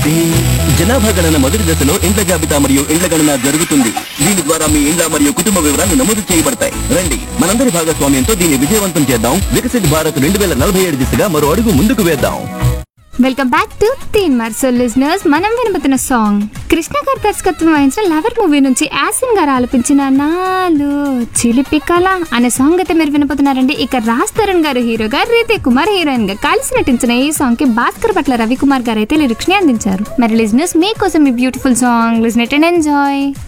అభివృద్ధి జనాభా గణన మొదటి దశలో ఇండ్ల జాబితా మరియు ఇండ్ల గణన జరుగుతుంది దీని ద్వారా మీ ఇండ్ల మరియు కుటుంబ వివరాలు నమోదు చేయబడతాయి రండి మనందరి భాగస్వామ్యంతో దీన్ని విజయవంతం చేద్దాం వికసిత్ భారత్ రెండు వేల నలభై ఏడు దిశగా మరో అడుగు ముందుకు వేద్దాం వెల్కమ్ బ్యాక్ టు తీన్ మార్సల్ లిజనర్స్ మనం వినబోతున్న సాంగ్ కృష్ణ గారి దర్శకత్వం వహించిన లవర్ మూవీ నుంచి యాసిన్ గారు ఆలపించిన నాలో చిలిపి కళ అనే సాంగ్ అయితే మీరు వినబోతున్నారండి ఇక రాజ్ తరుణ్ గారు హీరోగా రీతి కుమార్ హీరోయిన్ గా కలిసి నటించిన ఈ సాంగ్ కి భాస్కర్ పట్ల రవికుమార్ గారు అయితే లిరిక్స్ ని అందించారు మరి లిజనర్స్ మీకోసం ఈ beautiful song listen it and enjoy